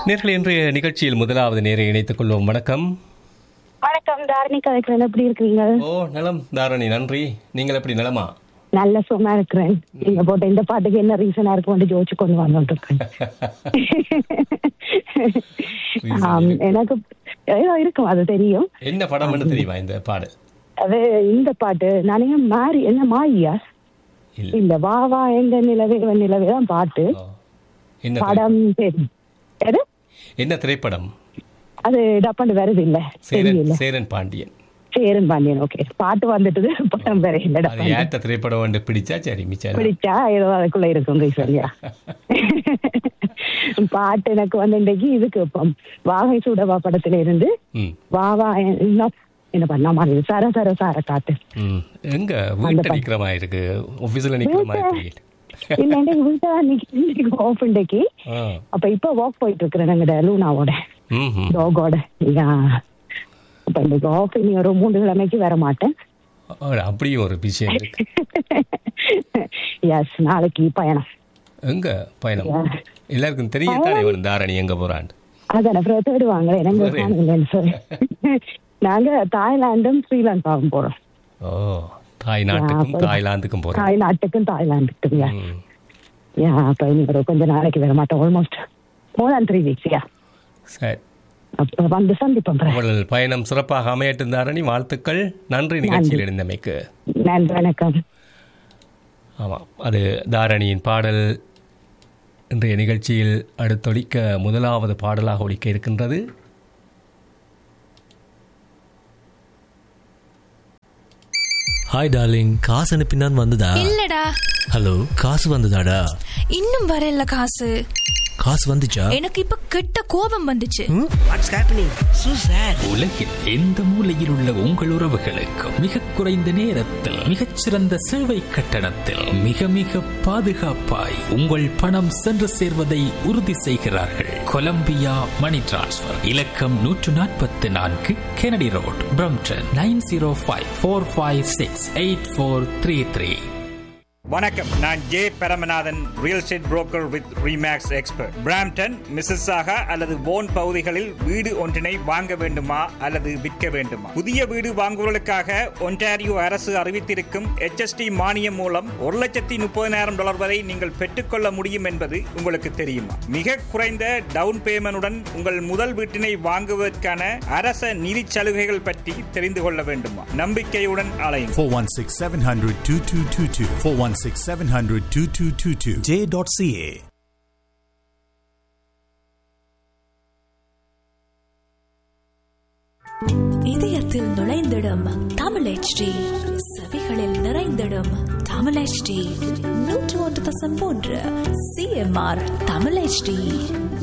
நேர்கள் இன்றைய நிகழ்ச்சியில் முதலாவது நேரை இணைத்துக் கொள்வோம் வணக்கம் வணக்கம் தாரணி கதைக்கிறேன் எப்படி இருக்கிறீங்க ஓ நலம் தாரணி நன்றி நீங்கள் எப்படி நலமா நல்ல சும்மா இருக்கிறேன் நீங்க போட்ட இந்த பாட்டுக்கு என்ன ரீசனா இருக்கும் ஜோதிச்சு கொண்டு வந்துட்டு இருக்கேன் ஆம், எனக்கு ஏதோ இருக்கும் அது தெரியும் என்ன படம்னு தெரியுமா இந்த பாடல் அது இந்த பாட்டு நானே மாறி என்ன மாயா இல்ல இல்ல வா வா எங்க நிலவே இவன் நிலவே தான் பாட்டு ஓ. என்ன திரை- படம் சரி எது என்ன திரைப்படம் அது டப்பாண்டு வருது இல்ல சேரன் தெரியல சேரன் பாண்டியன் சேரன் பாண்டியன் ஓகே பாட்டு வந்துட்டது படம் வேற இல்ல அது டப்பாண்டு ஏற்ற திரைப்படம் வந்து பிடிச்சா சரி மிச்சம் பிடிச்சா ஏதோ அதுக்குள்ள இருக்கும் சரியா பாட்டு எனக்கு வந்து இன்றைக்கு இதுக்கு இப்போ வாகை சூடவா படத்துல இருந்து ம் வா வா என்ன- என்ன பண்ண மாதிரி சர சர சார காட்டு ம் எங்க வீட்டை நிக்கிற மாதிரி இருக்கு ஆபீஸ்ல நிக்கிற மாதிரி தெரியல இல்ல இன்னைக்கு வீட்டை இன்னைக்கு ஆஃப் இன்றைக்கு ஆ அப்ப இப்ப வாக் போயிட்டு இருக்கிறேன் எங்கட லூனாவோட ம் ம். டாகோட யா அப்ப இன்னைக்கு ஆஃப் இனி ஒரு மூன்று கிழமைக்கு வர மாட்டேன் ஆ, அப்படியும் ஒரு விஷயம் இருக்கு எஸ் நாளைக்கு பயணம் எங்க பயணம் எல்லாருக்கும் தெரியத்தானே வேணும் தாரணி எங்க போறான்னு அதான அப்புறம் தேடுவாங்க எனக்கு வேற இல்லைன்னு சொல்லி நாங்க தாய்லாந்தும் ஸ்ரீலங்காவும் போறோம் ஓ தாய் நாட்டுக்கும் அப்புறம் தாய்லாந்துக்கும் போறோம் தாய்நாட்டுக்கும் தாய்லாந்துக்கும் யா ம். யா அப்ப இனி ஒரு கொஞ்ச நாளைக்கு வர மாட்டோம் almost more than three weeks யா சரி அப்ப வந்து சந்திப்போம் பிறகு. உங்கள் பயணம் சிறப்பாக அமையட்டும் தாரணி வாழ்த்துக்கள் நன்றி நிகழ்ச்சியில் இருந்தமைக்கு நன்றி வணக்கம் ஆமாம் அது தாரணியின் பாடல் இன்றைய நிகழ்ச்சியில் அடுத்தொழிக்க முதலாவது பாடலாக ஒலிக்க இருக்கின்றது ஹாய் டார்லிங் காசு அனுப்பினான் வந்ததா இல்லடா ஹலோ காசு வந்ததாடா இன்னும் வரல காசு காசு வந்துச்சா எனக்கு இப்ப கெட்ட கோபம் வந்துச்சு வாட்ஸ் ஹேப்பனிங் சூ சார் உலகில் எந்த மூலையில் உள்ள உங்கள் உறவுகளுக்கு மிக குறைந்த நேரத்தில் மிகச்சிறந்த சேவை கட்டணத்தில் மிக மிக பாதுகாப்பாய் உங்கள் பணம் சென்று சேர்வதை உறுதி செய்கிறார்கள் கொலம்பியா மணி டிரான்ஸ்ஃபர் இலக்கம் நூற்று நாற்பத்தி நான்கு Kennedy road Brampton nine zero five four five six eight four three three வணக்கம் நான் J Paramanathan real estate broker with REMAX expert Brampton Mississauga அல்லது போன் பகுதிகளில் வீடு ஒன்றினை வாங்க வேண்டுமா அல்லது விற்க வேண்டுமா புதிய வீடு வாங்குவதற்காக ஒன்டாரியோ அரசு அறிவித்திருக்கும் HST மானியம் மூலம் ஒரு லட்சத்தி முப்பதினாயிரம் டாலர் வரை நீங்கள் பெற்றுக்கொள்ள முடியும் என்பது உங்களுக்கு தெரியுமா மிக குறைந்த டவுன் பேமெண்டுடன் உங்கள் முதல் வீட்டினை வாங்குவதற்கான அரச நிதி சலுகைகள் பற்றி தெரிந்து கொள்ள வேண்டுமா நம்பிக்கையுடன் அலையும் 416 700 2222. 416 700 2222. J.ca. இதயத்தில் நுழைந்திடும் தமிழ் HD செவிகளில் நிறைந்திடும் தமிழ் HD நூற்று ஒன்று தசம் மூன்று சிஎம்ஆர் தமிழ் HD